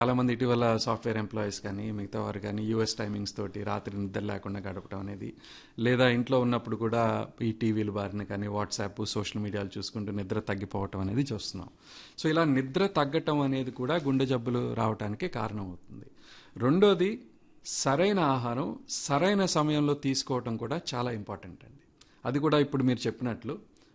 చాలా మంది ఇటీవల సాఫ్ట్వేర్ ఎంప్లాయీస్ కానీ మిగతా వారు కానీ యూఎస్ టైమింగ్స్ తోటి రాత్రి నిద్ర లేకుండా గడపడం అనేది లేదా ఇంట్లో ఉన్నప్పుడు కూడా ఈ టీవీలు బారిన కానీ వాట్సాప్ సోషల్ మీడియాలు చూసుకుంటూ నిద్ర తగ్గిపోవటం అనేది చూస్తున్నాం సో ఇలా నిద్ర తగ్గటం అనేది కూడా గుండె జబ్బులు రావడానికి కారణం అవుతుంది రెండోది సరైన ఆహారం సరైన సమయంలో తీసుకోవటం కూడా చాలా ఇంపార్టెంట్ అండి అది కూడా ఇప్పుడు మీరు చెప్పినట్లు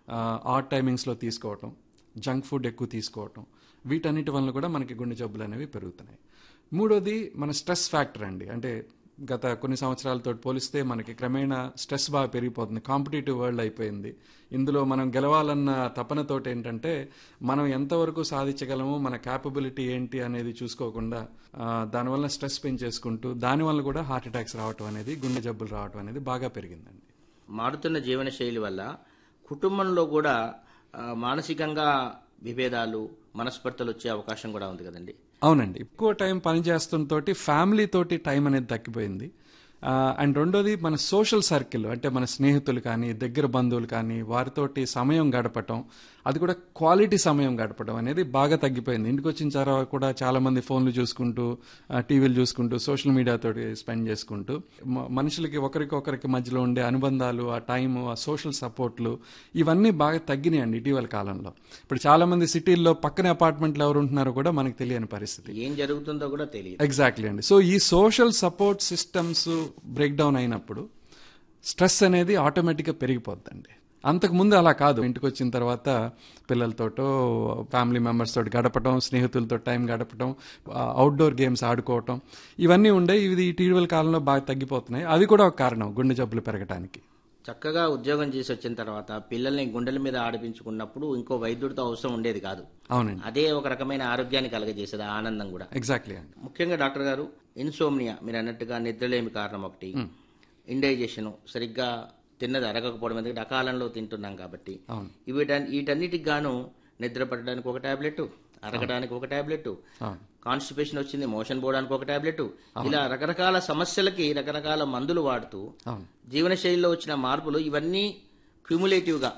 ఆడ్ టైమింగ్స్లో తీసుకోవటం జంక్ ఫుడ్ ఎక్కువ తీసుకోవటం వీటన్నిటి వలన కూడా మనకి గుండె జబ్బులు అనేవి పెరుగుతున్నాయి మూడోది మన స్ట్రెస్ ఫ్యాక్టర్ అండి అంటే గత కొన్ని సంవత్సరాలతో పోలిస్తే మనకి క్రమేణా స్ట్రెస్ బాగా పెరిగిపోతుంది కాంపిటేటివ్ వరల్డ్ అయిపోయింది ఇందులో మనం గెలవాలన్న తపనతోటి ఏంటంటే మనం ఎంతవరకు సాధించగలము మన క్యాపబిలిటీ ఏంటి అనేది చూసుకోకుండా ఆ, దానివల్ల స్ట్రెస్ పెంచేసుకుంటూ దానివల్ల కూడా హార్ట్ అటాక్స్ రావటం అనేది గుండె జబ్బులు రావటం అనేది బాగా పెరిగిందండి మారుతున్న జీవన శైలి వల్ల కుటుంబంలో కూడా ఆ, మానసికంగా విభేదాలు మనస్పర్ధలు వచ్చే అవకాశం కూడా ఉంది కదండి అవునండి ఎక్కువ టైం పని చేస్తుంటోటి ఫ్యామిలీ తోటి టైం అనేది తగ్గిపోయింది ఆ, అండ్ రెండోది మన సోషల్ సర్కిల్ అంటే మన స్నేహితులు కానీ దగ్గర బంధువులు కానీ వారితోటి సమయం గడపటం అది కూడా క్వాలిటీ సమయం గడపడం అనేది బాగా తగ్గిపోయింది ఇంటికి వచ్చిన తర్వాత కూడా చాలా మంది ఫోన్లు చూసుకుంటూ ఆ, టీవీలు చూసుకుంటూ సోషల్ మీడియాతో స్పెండ్ చేసుకుంటూ మ- మనుషులకి ఒకరికొకరికి మధ్యలో ఉండే అనుబంధాలు ఆ టైము ఆ సోషల్ సపోర్ట్లు ఇవన్నీ బాగా తగ్గినాయండి ఇటీవల కాలంలో ఇప్పుడు చాలా మంది సిటీల్లో పక్కనే అపార్ట్మెంట్లు ఎవరు ఉంటున్నారో కూడా మనకు తెలియని పరిస్థితి ఏం జరుగుతుందో కూడా తెలియదు ఎగ్జాక్ట్లీ అండి సో ఈ social support systems break down అయినప్పుడు స్ట్రెస్ అనేది ఆటోమేటిక్గా పెరిగిపోద్దండి అంతకుముందు అలా కాదు ఇంటికి వచ్చిన తర్వాత పిల్లలతోటో ఫ్యామిలీ మెంబర్స్ తోటి గడపటం స్నేహితులతో టైం గడపటం అవుట్డోర్ గేమ్స్ ఆడుకోవటం ఇవన్నీ ఉండే ఇది ఇటీవల కాలంలో బాగా తగ్గిపోతున్నాయి అది కూడా ఒక కారణం గుండె జబ్బులు పెరగటానికి చక్కగా ఉద్యోగం చేసి వచ్చిన తర్వాత పిల్లల్ని గుండెల మీద ఆడిపించుకున్నప్పుడు ఇంకో వైద్యుడితో అవసరం ఉండేది కాదు అవునండి అదే ఒక రకమైన ఆరోగ్యాన్ని కలగజేసేది ఆ ఆనందం కూడా ఎగ్జాక్ట్లీ అండి ముఖ్యంగా డాక్టర్ గారు ఇన్సోమ్నియా మీరు అన్నట్టుగా నిద్రలేమి కారణం ఒకటి ఇండైజెషన్ సరిగ్గా తిన్నది అరగకపోవడం ఎందుకంటే అకాలంలో తింటున్నాం కాబట్టి అవును వీటన్ వీటన్నిటికి గాను నిద్ర పట్టడానికి ఒక టాబ్లెట్ అరగడానికి ఒక టాబ్లెట్ అవును కాన్స్టిపేషన్ వచ్చింది మోషన్ పోవడానికి ఒక టాబ్లెట్ ఇలా రకరకాల సమస్యలకి రకరకాల మందులు వాడుతూ అవును జీవనశైలిలో వచ్చిన మార్పులు ఇవన్నీ క్యూములేటివ్గా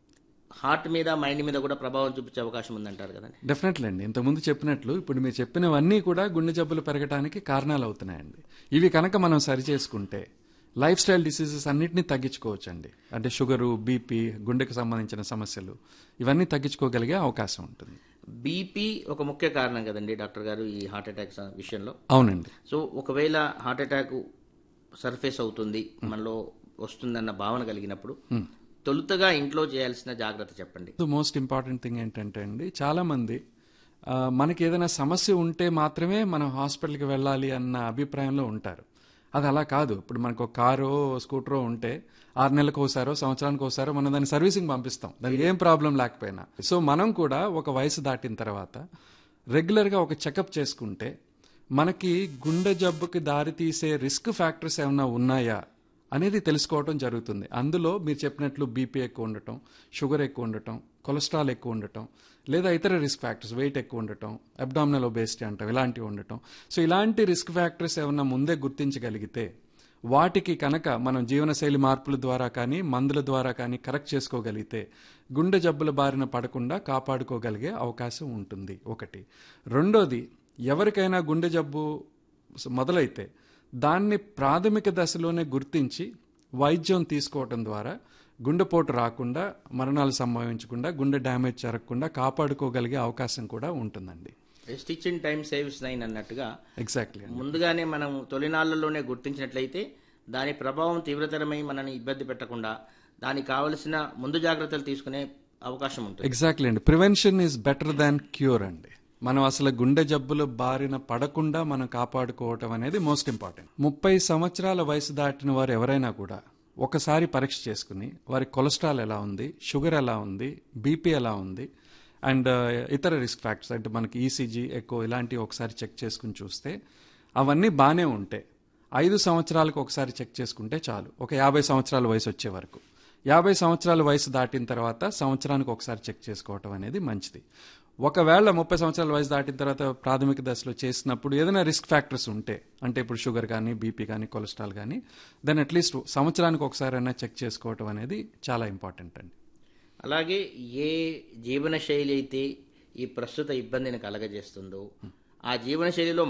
హార్ట్ మీద మైండ్ మీద కూడా ప్రభావం చూపించే అవకాశం ఉందంటారు కదండి డెఫినెట్లీ అండి ఇంతకుముందు చెప్పినట్లు ఇప్పుడు మీరు చెప్పినవన్నీ కూడా గుండె జబ్బులు పెరగడానికి కారణాలు అవుతున్నాయండి ఇవి కనుక మనం సరి చేసుకుంటే లైఫ్ స్టైల్ డిసీజెస్ అన్నిటినీ తగ్గించుకోవచ్చండి అంటే షుగరు బీపీ గుండెకు సంబంధించిన సమస్యలు ఇవన్నీ తగ్గించుకోగలిగే అవకాశం ఉంటుంది బీపీ ఒక ముఖ్య కారణం కదండి డాక్టర్ గారు ఈ హార్ట్ అటాక్ విషయంలో అవునండి సో ఒకవేళ హార్ట్ అటాక్ సర్ఫేస్ అవుతుంది మనలో వస్తుందన్న భావన కలిగినప్పుడు తొలుతగా ఇంట్లో చేయాల్సిన జాగ్రత్త చెప్పండి మోస్ట్ ఇంపార్టెంట్ థింగ్ ఏంటంటే అండి చాలా మంది ఆ, మనకి ఏదైనా సమస్య ఉంటే మాత్రమే మనం హాస్పిటల్కి వెళ్ళాలి అన్న అభిప్రాయంలో ఉంటారు అది అలా కాదు ఇప్పుడు మనకు ఒక కారో స్కూటరో ఉంటే ఆరు నెలలకు ఒకసారో సంవత్సరానికి ఒకసారో మనం దాన్ని సర్వీసింగ్ పంపిస్తాం దానికి ఏం ప్రాబ్లం లేకపోయినా సో మనం కూడా ఒక వయసు దాటిన తర్వాత రెగ్యులర్గా ఒక చెకప్ చేసుకుంటే మనకి గుండె జబ్బుకి దారి తీసే రిస్క్ ఫ్యాక్టర్స్ ఏమైనా ఉన్నాయా అనేది తెలుసుకోవటం జరుగుతుంది అందులో మీరు చెప్పినట్లు బీపీ ఎక్కువ ఉండటం షుగర్ ఎక్కువ ఉండటం కొలెస్ట్రాల్ ఎక్కువ ఉండటం లేదా ఇతర రిస్క్ ఫ్యాక్టర్స్ వెయిట్ ఎక్కువ ఉండటం అబ్డామినల్ ఒబేసిటీ అంటాం ఇలాంటివి ఉండటం సో ఇలాంటి రిస్క్ ఫ్యాక్టర్స్ ఏమన్నా ముందే గుర్తించగలిగితే వాటికి కనుక మనం జీవనశైలి మార్పుల ద్వారా కానీ మందుల ద్వారా కానీ కరెక్ట్ చేసుకోగలిగితే గుండె జబ్బుల బారిన పడకుండా కాపాడుకోగలిగే అవకాశం ఉంటుంది ఒకటి రెండోది ఎవరికైనా గుండె జబ్బు మొదలైతే దాన్ని ప్రాథమిక దశలోనే గుర్తించి వైద్యం తీసుకోవటం ద్వారా గుండెపోటు రాకుండా మరణాలు సంభవించకుండా గుండె డ్యామేజ్ జరగకుండా కాపాడుకోగలిగే అవకాశం కూడా ఉంటుందండి stitch in time saves nine అన్నట్టుగా ఎగ్జాక్ట్లీ ముందుగానే మనం తొలినాళ్లలోనే గుర్తించినట్లయితే దాని ప్రభావం తీవ్రతరమై మనని ఇబ్బంది పెట్టకుండా దానికి కావలసిన ముందు జాగ్రత్తలు తీసుకునే అవకాశం ఉంటుంది ఎగ్జాక్ట్లీ అండి prevention is better than cure అండి మనం అసలు గుండె జబ్బులు బారిన పడకుండా మనం కాపాడుకోవటం అనేది మోస్ట్ ఇంపార్టెంట్ ముప్పై సంవత్సరాల వయసు దాటిన వారు ఎవరైనా కూడా ఒకసారి పరీక్ష చేసుకుని వారి కొలెస్ట్రాల్ ఎలా ఉంది షుగర్ ఎలా ఉంది బీపీ ఎలా ఉంది అండ్ ఇతర రిస్క్ ఫ్యాక్టర్స్ అంటే మనకి ఈసీజీ ఎక్కువ ఇలాంటివి ఒకసారి చెక్ చేసుకుని చూస్తే అవన్నీ బాగానే ఉంటాయి ఐదు సంవత్సరాలకు ఒకసారి చెక్ చేసుకుంటే చాలు ఒక యాభై సంవత్సరాల వయసు వచ్చే వరకు యాభై సంవత్సరాల వయసు దాటిన తర్వాత సంవత్సరానికి ఒకసారి చెక్ చేసుకోవటం అనేది మంచిది ఒకవేళ ముప్పై సంవత్సరాల వయసు దాటిన తర్వాత ప్రాథమిక దశలో చేసినప్పుడు ఏదైనా రిస్క్ ఫ్యాక్టర్స్ ఉంటే అంటే ఇప్పుడు షుగర్ కానీ బీపీ కానీ కొలెస్ట్రాల్ కానీ దెన్ అట్లీస్ట్ సంవత్సరానికి ఒకసారి అయినా చెక్ చేసుకోవటం అనేది చాలా ఇంపార్టెంట్ అండి అలాగే ఏ జీవన శైలి అయితే ఈ ప్రస్తుత ఇబ్బందిని కలగజేస్తుందో ఆ జీవనశైలిలో